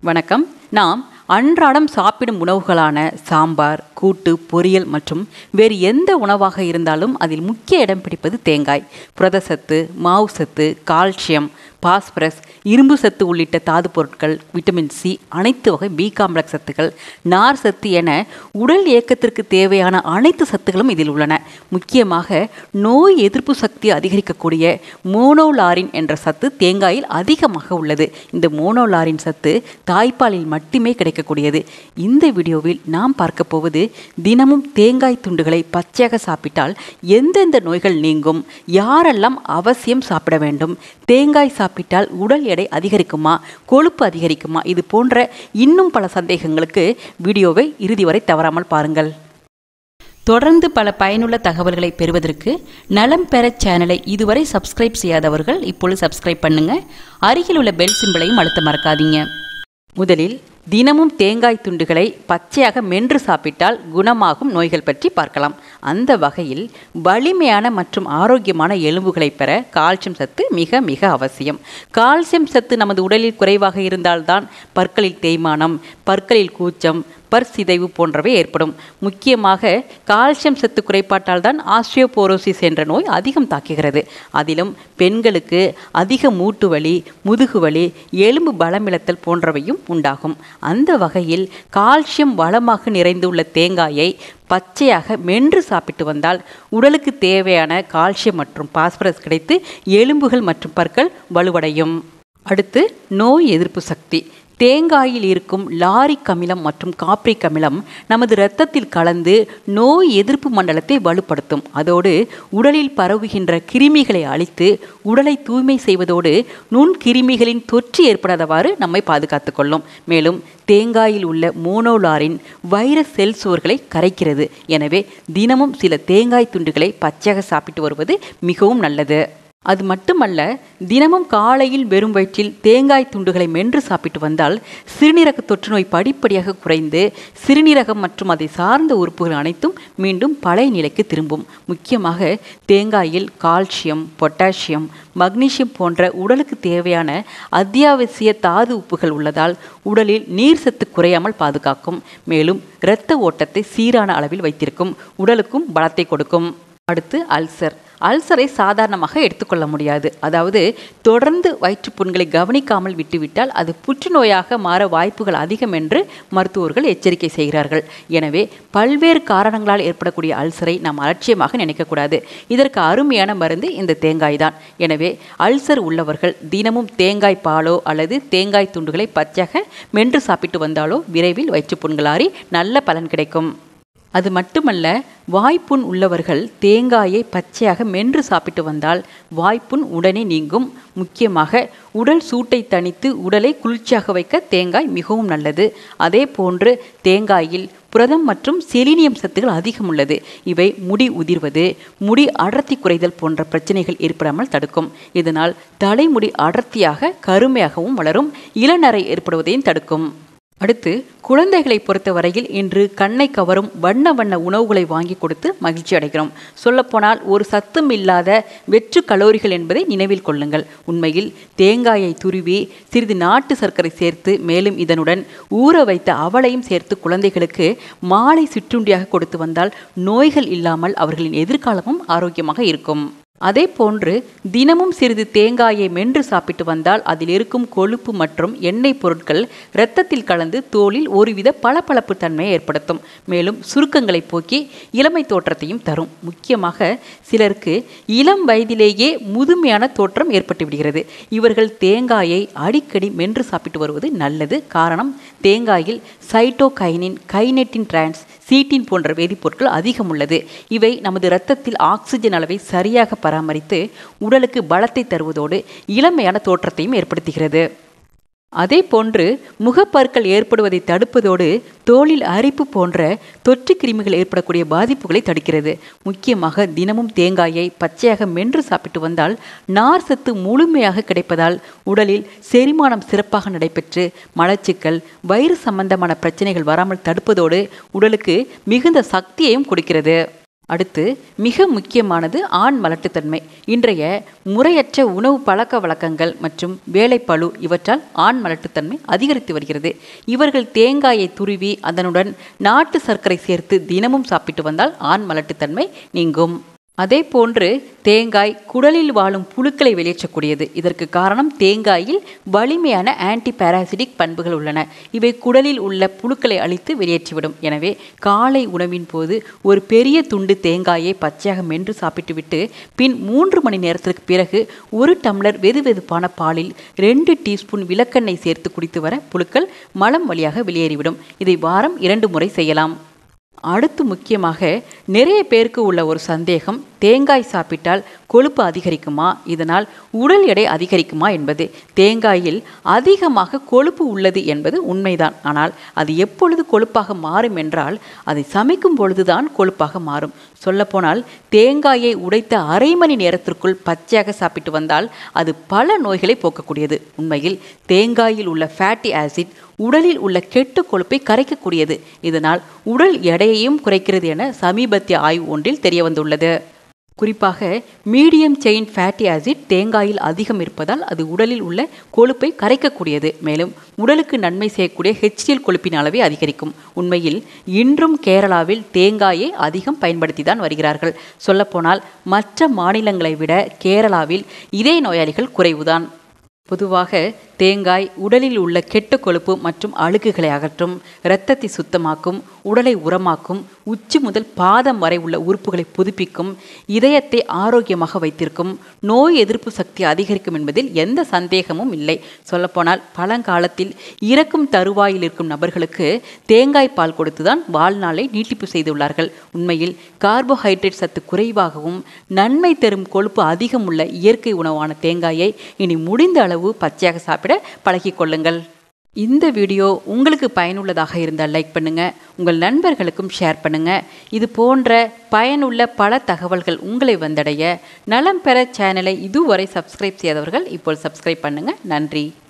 வணக்கம் நாம் அன்றாடம் சாப்பிடும் உணவுகளான சாம்பார் கூட்டு பொரியல் மற்றும் வேறு எந்த உணவாக இருந்தாலும் அதில் முக்கிய இடம் பிடிப்பது தேங்காய் புரதசத்து மாவு சத்து கால்சியம் பாஸ்பரஸ் இரும்பு சத்து உள்ளிட்ட தாது பொருட்கள் விட்டமின் சி அனைத்து வகை பி காம்ப்ளெக்ஸ் சத்துக்கள் நார் சத்து என உடல் இயக்கத்திற்கு தேவையான அனைத்து சத்துக்களும் இதில் உள்ளன முக்கியமாக நோய் எதிர்ப்பு சக்தி அதிகரிக்கக்கூடிய மோனோலாரின் என்ற சத்து தேங்காயில் அதிகமாக உள்ளது இந்த மோனோலாரின் சத்து தாய்ப்பாலில் மட்டுமே கிடைக்கக்கூடியது இந்த வீடியோவில் நாம் பார்க்க போவது தினமும் தேங்காய் துண்டுகளை பச்சையாக சாப்பிட்டால் எந்தெந்த நோய்கள் நீங்கும் யாரெல்லாம் அவசியம் சாப்பிட வேண்டும் தேங்காய் சாப்பிட்டால் உடல் எடை அதிகரிக்குமா கொழுப்பு அதிகரிக்குமா இது போன்ற இன்னும் பல சந்தேகங்களுக்கு வீடியோவை இறுதி வரை தவறாமல் பாருங்கள் தொடர்ந்து பல பயனுள்ள தகவல்களை பெறுவதற்கு நலம் பெற சேனலை இதுவரை சப்ஸ்கிரைப் செய்யாதவர்கள் இப்பொழுது சப்ஸ்கிரைப் பண்ணுங்க அருகில் உள்ள பெல் சிம்பிளையும் அழுத்த மறக்காதீங்க முதலில் தினமும் தேங்காய் துண்டுகளை பச்சையாக மென்று சாப்பிட்டால் குணமாகும் நோய்கள் பற்றி பார்க்கலாம் அந்த வகையில் வலிமையான மற்றும் ஆரோக்கியமான எலும்புகளை பெற கால்சியம் சத்து மிக மிக அவசியம் கால்சியம் சத்து நமது உடலில் குறைவாக இருந்தால்தான் பற்களில் தேய்மானம் பற்களில் கூச்சம் பற் சிதைவு போன்றவை ஏற்படும் முக்கியமாக கால்சியம் சத்து குறைபாட்டால் தான் ஆஸ்ட்ரியோபோரோசிஸ் என்ற நோய் அதிகம் தாக்குகிறது அதிலும் பெண்களுக்கு அதிக மூட்டு வலி முதுகு வலி எலும்பு பலமிழத்தல் போன்றவையும் உண்டாகும் அந்த வகையில் கால்சியம் வளமாக நிறைந்துள்ள தேங்காயை பச்சையாக மென்று சாப்பிட்டு வந்தால் உடலுக்கு தேவையான கால்சியம் மற்றும் பாஸ்பரஸ் கிடைத்து எலும்புகள் மற்றும் பற்கள் வலுவடையும் அடுத்து நோய் எதிர்ப்பு சக்தி தேங்காயில் இருக்கும் லாரிக் அமிலம் மற்றும் காப்ரிக் அமிலம் நமது இரத்தத்தில் கலந்து நோய் எதிர்ப்பு மண்டலத்தை வலுப்படுத்தும் அதோடு உடலில் பரவுகின்ற கிருமிகளை அழித்து உடலை தூய்மை செய்வதோடு நுண்கிருமிகளின் தொற்று ஏற்படாதவாறு நம்மை பாதுகாத்து கொள்ளும் மேலும் தேங்காயில் உள்ள மோனோலாரின் வைரஸ் செல் சுவர்களை கரைக்கிறது எனவே தினமும் சில தேங்காய் துண்டுகளை பச்சையாக சாப்பிட்டு வருவது மிகவும் நல்லது அது மட்டுமல்ல தினமும் காலையில் வெறும் வயிற்றில் தேங்காய் துண்டுகளை மென்று சாப்பிட்டு வந்தால் சிறுநீரக தொற்றுநோய் படிப்படியாக குறைந்து சிறுநீரகம் மற்றும் அதை சார்ந்த உறுப்புகள் அனைத்தும் மீண்டும் பழைய நிலைக்கு திரும்பும் முக்கியமாக தேங்காயில் கால்சியம் பொட்டாசியம் மக்னீசியம் போன்ற உடலுக்கு தேவையான அத்தியாவசிய தாது உப்புகள் உள்ளதால் உடலில் நீர் சத்து குறையாமல் பாதுகாக்கும் மேலும் இரத்த ஓட்டத்தை சீரான அளவில் வைத்திருக்கும் உடலுக்கும் பலத்தை கொடுக்கும் அடுத்து அல்சர் அல்சரை சாதாரணமாக எடுத்துக்கொள்ள முடியாது அதாவது தொடர்ந்து வயிற்றுப்புண்களை கவனிக்காமல் விட்டுவிட்டால் அது புற்றுநோயாக மாற வாய்ப்புகள் அதிகம் என்று மருத்துவர்கள் எச்சரிக்கை செய்கிறார்கள் எனவே பல்வேறு காரணங்களால் ஏற்படக்கூடிய அல்சரை நாம் அலட்சியமாக நினைக்கக்கூடாது இதற்கு அருமையான மருந்து இந்த தேங்காய் தான் எனவே அல்சர் உள்ளவர்கள் தினமும் தேங்காய் பாலோ அல்லது தேங்காய் துண்டுகளை பச்சையாக மென்று சாப்பிட்டு வந்தாலோ விரைவில் வயிற்றுப்புண்களாரி நல்ல பலன் கிடைக்கும் அது மட்டுமல்ல வாய்ப்புண் உள்ளவர்கள் தேங்காயை பச்சையாக மென்று சாப்பிட்டு வந்தால் வாய்ப்புண் உடனே நீங்கும் முக்கியமாக உடல் சூட்டை தணித்து உடலை குளிர்ச்சியாக வைக்க தேங்காய் மிகவும் நல்லது அதே போன்று தேங்காயில் புரதம் மற்றும் செலினியம் சத்துகள் அதிகம் உள்ளது இவை முடி உதிர்வது முடி அடர்த்தி குறைதல் போன்ற பிரச்சனைகள் ஏற்படாமல் தடுக்கும் இதனால் தலைமுடி அடர்த்தியாக கருமையாகவும் வளரும் இளநரை ஏற்படுவதையும் தடுக்கும் அடுத்து குழந்தைகளை பொறுத்தவரையில் இன்று கண்ணை கவரும் வண்ண வண்ண உணவுகளை வாங்கி கொடுத்து மகிழ்ச்சி அடைகிறோம் சொல்லப்போனால் ஒரு சத்தும் இல்லாத வெற்று கலோரிகள் என்பதை நினைவில் கொள்ளுங்கள் உண்மையில் தேங்காயை துருவி சிறிது நாட்டு சர்க்கரை சேர்த்து மேலும் இதனுடன் ஊற வைத்த அவளையும் சேர்த்து குழந்தைகளுக்கு மாலை சிற்றுண்டியாக கொடுத்து வந்தால் நோய்கள் இல்லாமல் அவர்களின் எதிர்காலமும் ஆரோக்கியமாக இருக்கும் அதே போன்று தினமும் சிறிது தேங்காயை மென்று சாப்பிட்டு வந்தால் அதில் இருக்கும் கொழுப்பு மற்றும் எண்ணெய் பொருட்கள் இரத்தத்தில் கலந்து தோலில் ஒருவித பளபளப்பு தன்மையை ஏற்படுத்தும் மேலும் சுருக்கங்களை போக்கி இளமை தோற்றத்தையும் தரும் முக்கியமாக சிலருக்கு இளம் வயதிலேயே முதுமையான தோற்றம் ஏற்பட்டு விடுகிறது இவர்கள் தேங்காயை அடிக்கடி மென்று சாப்பிட்டு வருவது நல்லது காரணம் தேங்காயில் சைட்டோகைனின் கைனெட்டின் டிரான்ஸ் சீட்டின் போன்ற வேதிப்பொருட்கள் அதிகம் உள்ளது இவை நமது இரத்தத்தில் ஆக்சிஜன் அளவை சரியாக பராமரித்து உடலுக்கு பலத்தை தருவதோடு இளமையான தோற்றத்தையும் ஏற்படுத்துகிறது அதே போன்று முகப்பருக்கள் ஏற்படுவதை தடுப்பதோடு தோலில் அரிப்பு போன்ற தொற்று கிருமிகள் ஏற்படக்கூடிய பாதிப்புகளை தடுக்கிறது முக்கியமாக தினமும் தேங்காயை பச்சையாக மென்று சாப்பிட்டு வந்தால் நார் சத்து முழுமையாக கிடைப்பதால் உடலில் செரிமானம் சிறப்பாக நடைபெற்று மலச்சிக்கல் வயிறு சம்பந்தமான பிரச்சனைகள் வராமல் தடுப்பதோடு உடலுக்கு மிகுந்த சக்தியையும் கொடுக்கிறது அடுத்து மிக முக்கியமானது ஆண் மலட்டுத்தன்மை இன்றைய முறையற்ற உணவு பழக்க வழக்கங்கள் மற்றும் வேலைப்பளு இவற்றால் ஆண் மலட்டுத்தன்மை அதிகரித்து வருகிறது இவர்கள் தேங்காயை துருவி அதனுடன் நாட்டு சர்க்கரை சேர்த்து தினமும் சாப்பிட்டு வந்தால் ஆண் மலட்டுத்தன்மை நீங்கும் அதே போன்று தேங்காய் குடலில் வாழும் புழுக்களை வெளியேற்றக்கூடியது இதற்கு காரணம் தேங்காயில் வலிமையான ஆன்டி பாராசிட்டிக் பண்புகள் உள்ளன இவை குடலில் உள்ள புழுக்களை அழித்து வெளியேற்றிவிடும் எனவே காலை உணவின் போது ஒரு பெரிய துண்டு தேங்காயை பச்சையாக மென்று சாப்பிட்டுவிட்டு பின் மூன்று மணி நேரத்திற்கு பிறகு ஒரு டம்ளர் வெதுவெதுப்பான பாலில் ரெண்டு டீஸ்பூன் விளக்கெண்ணெய் சேர்த்து குடித்து வர புழுக்கள் மலம் வழியாக வெளியேறிவிடும் இதை வாரம் இரண்டு முறை செய்யலாம் அடுத்து முக்கியமாக நிறைய பேருக்கு உள்ள ஒரு சந்தேகம் தேங்காய் சாப்பிட்டால் கொழுப்பு அதிகரிக்குமா இதனால் உடல் எடை அதிகரிக்குமா என்பது தேங்காயில் அதிகமாக கொழுப்பு உள்ளது என்பது உண்மைதான் ஆனால் அது எப்பொழுது கொழுப்பாக மாறும் என்றால் அதை சமைக்கும் பொழுதுதான் கொழுப்பாக மாறும் சொல்லப்போனால் தேங்காயை உடைத்த அரை மணி நேரத்திற்குள் பச்சையாக சாப்பிட்டு வந்தால் அது பல நோய்களை போக்கக்கூடியது உண்மையில் தேங்காயில் உள்ள ஃபேட்டி ஆசிட் உடலில் உள்ள கெட்ட கொழுப்பை கரைக்கக்கூடியது இதனால் உடல் எடையையும் குறைக்கிறது என சமீபத்திய ஆய்வு ஒன்றில் தெரிய வந்துள்ளது குறிப்பாக மீடியம் செயின் ஃபேட்டி ஆசிட் தேங்காயில் அதிகம் இருப்பதால் அது உடலில் உள்ள கொழுப்பை கரைக்கக்கூடியது மேலும் உடலுக்கு நன்மை செய்யக்கூடிய ஹெச்டிஎல் கொழுப்பின் அளவை அதிகரிக்கும் உண்மையில் இன்றும் கேரளாவில் தேங்காயை அதிகம் பயன்படுத்தி தான் வருகிறார்கள் சொல்லப்போனால் மற்ற மாநிலங்களை விட கேரளாவில் இதே நோயாளிகள் குறைவுதான் பொதுவாக தேங்காய் உடலில் உள்ள கெட்ட கொழுப்பு மற்றும் அழுக்குகளை அகற்றும் இரத்தத்தை சுத்தமாக்கும் உடலை உரமாக்கும் உச்சி முதல் பாதம் வரை உள்ள உறுப்புகளை புதுப்பிக்கும் இதயத்தை ஆரோக்கியமாக வைத்திருக்கும் நோய் எதிர்ப்பு சக்தி அதிகரிக்கும் என்பதில் எந்த சந்தேகமும் இல்லை சொல்லப்போனால் பழங்காலத்தில் இறக்கும் தருவாயில் இருக்கும் நபர்களுக்கு தேங்காய் பால் கொடுத்துதான் வாழ்நாளை நீட்டிப்பு செய்துள்ளார்கள் உண்மையில் கார்போஹைட்ரேட் சத்து குறைவாகவும் நன்மை தரும் கொழுப்பு அதிகம் உள்ள இயற்கை உணவான தேங்காயை இனி முடிந்த அளவு பச்சையாக சாப்பிட பழகிக் கொள்ளுங்கள் இந்த வீடியோ உங்களுக்கு பயனுள்ளதாக இருந்தால் லைக் பண்ணுங்கள் உங்கள் நண்பர்களுக்கும் ஷேர் பண்ணுங்கள் இது போன்ற பயனுள்ள பல தகவல்கள் உங்களை வந்தடைய நலம் பெற சேனலை இதுவரை சப்ஸ்கிரைப் செய்தவர்கள் இப்போ சப்ஸ்கிரைப் பண்ணுங்கள் நன்றி